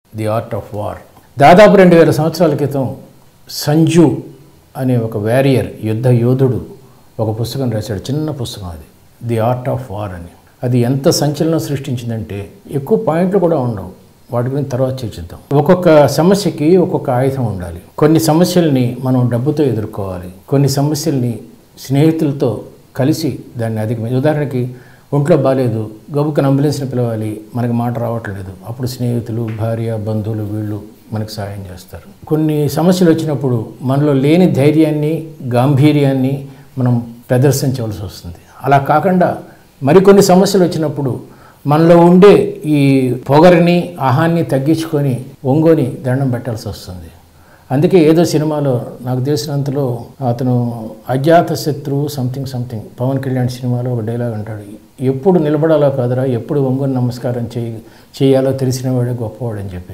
the art of war దాదాపు రెండు వేల సంవత్సరాల క్రితం సంజు అనే ఒక వ్యారియర్ యుద్ధ యోధుడు ఒక పుస్తకం రాశాడు చిన్న పుస్తకం అది ది ఆర్ట్ ఆఫ్ వార్ అని అది ఎంత సంచలనం సృష్టించిందంటే ఎక్కువ పాయింట్లు కూడా ఉండవు వాటి గురించి తర్వాత చర్చిద్దాం ఒక్కొక్క సమస్యకి ఒక్కొక్క ఆయుధం ఉండాలి కొన్ని సమస్యల్ని మనం డబ్బుతో ఎదుర్కోవాలి కొన్ని సమస్యల్ని స్నేహితులతో కలిసి దాన్ని అధిగమి ఉదాహరణకి ఒంట్లో బాగాలేదు గబుక్కన అంబులెన్స్ని పిలవాలి మనకి మాట రావట్లేదు అప్పుడు స్నేహితులు భార్య బంధువులు వీళ్ళు మనకు సహాయం చేస్తారు కొన్ని సమస్యలు వచ్చినప్పుడు మనలో లేని ధైర్యాన్ని గాంభీర్యాన్ని మనం ప్రదర్శించవలసి వస్తుంది అలా కాకుండా మరికొన్ని సమస్యలు వచ్చినప్పుడు మనలో ఉండే ఈ పొగరిని ఆహాన్ని తగ్గించుకొని ఒంగోని దండం పెట్టాల్సి వస్తుంది అందుకే ఏదో సినిమాలో నాకు తెలిసినంతలో అతను అజాత శత్రువు సంథింగ్ సంథింగ్ పవన్ కళ్యాణ్ సినిమాలో ఒక డైలాగ్ అంటాడు ఎప్పుడు నిలబడాలో కాదురా ఎప్పుడు ఒంగోని నమస్కారం చేయి చేయాలో తెలిసినవాడే గొప్పవాడని చెప్పి